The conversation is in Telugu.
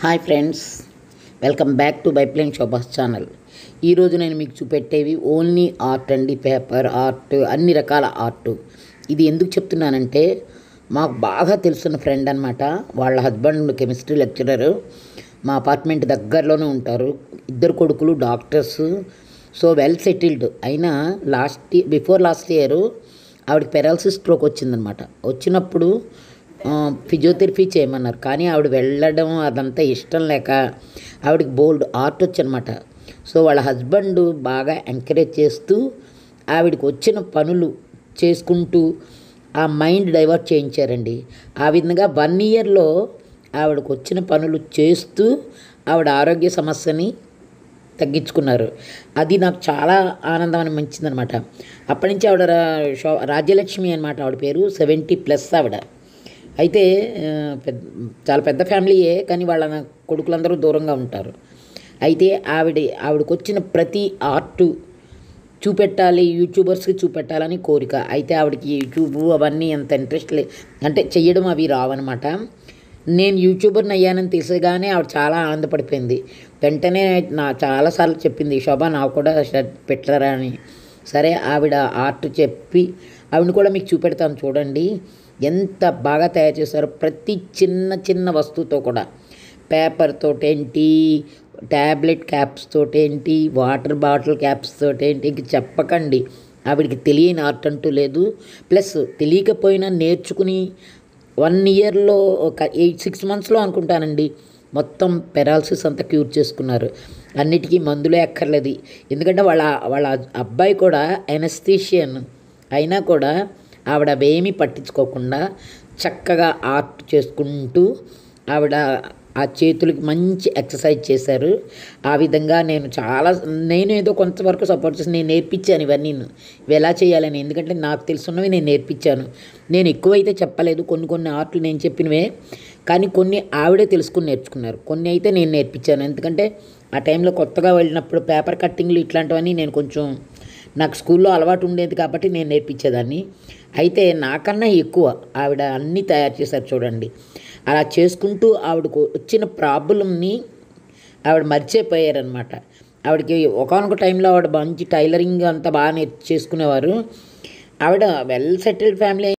hi friends welcome back to బైప్లైన్ షోబాస్ ఛానల్ ఈరోజు నేను మీకు చూపెట్టేవి ఓన్లీ ఆర్ట్ అండి పేపర్ ఆర్ట్ అన్ని రకాల ఆర్ట్ ఇది ఎందుకు చెప్తున్నానంటే మాకు బాగా తెలుసున్న ఫ్రెండ్ అనమాట వాళ్ళ హస్బెండ్ కెమిస్ట్రీ లెక్చరర్ మా అపార్ట్మెంట్ దగ్గరలోనే ఉంటారు ఇద్దరు కొడుకులు డాక్టర్స్ సో వెల్ సెటిల్డ్ అయినా లాస్ట్ బిఫోర్ లాస్ట్ ఇయర్ ఆవిడకి పెరాలసిస్ స్ట్రోక్ వచ్చిందనమాట వచ్చినప్పుడు ఆ, ఫిజియోథెరపీ చేయమన్నారు కానీ ఆవిడ వెళ్ళడం అదంతా ఇష్టం లేక ఆవిడకి బోల్డ్ ఆర్ట్ వచ్చనమాట సో వాళ్ళ హస్బెండ్ బాగా ఎంకరేజ్ చేస్తూ ఆవిడకి వచ్చిన పనులు చేసుకుంటూ ఆ మైండ్ డైవర్ట్ చేయించారండి ఆ విధంగా వన్ ఇయర్లో ఆవిడకు వచ్చిన పనులు చేస్తూ ఆవిడ ఆరోగ్య సమస్యని తగ్గించుకున్నారు అది నాకు చాలా ఆనందం అనిపించింది అప్పటి నుంచి ఆవిడ రా- షో- రాజ్యలక్ష్మి అనమాట ఆవిడ పేరు సెవెంటీ ప్లస్ ఆవిడ అయితే ఆ, పెద్ద చాలా పెద్ద ఫ్యామిలీయే కానీ వాళ్ళ కొడుకులందరూ దూరంగా ఉంటారు అయితే ఆవిడ ఆవిడకు వచ్చిన ప్రతి ఆర్ట్ చూపెట్టాలి యూట్యూబర్స్కి చూపెట్టాలని కోరిక అయితే ఆవిడకి యూట్యూబ్ అవన్నీ అంత ఇంట్రెస్ట్ లే అంటే చెయ్యడం అవి రావన్నమాట నేను యూట్యూబర్ని అయ్యానని తెలిసగానే ఆవిడ చాలా ఆనందపడిపోయింది వెంటనే నా చాలాసార్లు చెప్పింది శోభ నాకు కూడా షర్ట్ పెట్టరా అని సరే ఆవిడ ఆర్ట్ చెప్పి ఆవిడని కూడా మీకు చూపెడతాను చూడండి ఎంత బాగా తయారు చేశారో ప్రతి చిన్న చిన్న వస్తువుతో కూడా పేపర్ తోటేంటి ట్యాబ్లెట్ క్యాప్స్ తోటేంటి వాటర్ బాటిల్ క్యాప్స్ తోటేంటి ఇంక చెప్పకండి ఆవిడకి తెలియని ఆర్ట్ అంటూ లేదు ప్లస్ తెలియకపోయినా నేర్చుకుని వన్ ఇయర్లో ఒక ఎయిట్ సిక్స్ మంత్స్లో అనుకుంటానండి మొత్తం పెరాలసిస్ అంతా క్యూర్ చేసుకున్నారు అన్నిటికీ మందులే అక్కర్లేదు ఎందుకంటే వాళ్ళ వాళ్ళ అబ్బాయి కూడా ఎనస్థీషియన్ అయినా కూడా ఆవిడ అవేమీ పట్టించుకోకుండా చక్కగా ఆర్ట్ చేసుకుంటూ ఆవిడ ఆ చేతులకి మంచి ఎక్సర్సైజ్ చేశారు ఆ విధంగా నేను చాలా నేను ఏదో కొంతవరకు సపోర్ట్ చేసి నేను నేర్పించాను ఇవన్నీ ఇవి ఎలా చేయాలని ఎందుకంటే నాకు తెలుసున్నవి నేను నేర్పించాను నేను ఎక్కువైతే చెప్పలేదు కొన్ని కొన్ని ఆర్ట్లు నేను చెప్పినవే కానీ కొన్ని ఆవిడే తెలుసుకుని నేర్చుకున్నారు కొన్ని అయితే నేను నేర్పించాను ఎందుకంటే ఆ టైంలో కొత్తగా వెళ్ళినప్పుడు పేపర్ కట్టింగ్లు ఇట్లాంటివన్నీ నేను కొంచెం నాకు స్కూల్లో అలవాటు ఉండేది కాబట్టి నేను నేర్పించేదాన్ని అయితే నాకన్నా ఎక్కువ ఆవిడ అన్నీ తయారు చేశారు చూడండి అలా చేసుకుంటూ ఆవిడకు వచ్చిన ప్రాబ్లంని ఆవిడ మర్చిపోయారనమాట ఆవిడకి ఒకనొక టైంలో ఆవిడ మంచి టైలరింగ్ అంతా బాగా నేర్చు చేసుకునేవారు ఆవిడ వెల్ సెటిల్డ్ ఫ్యామిలీ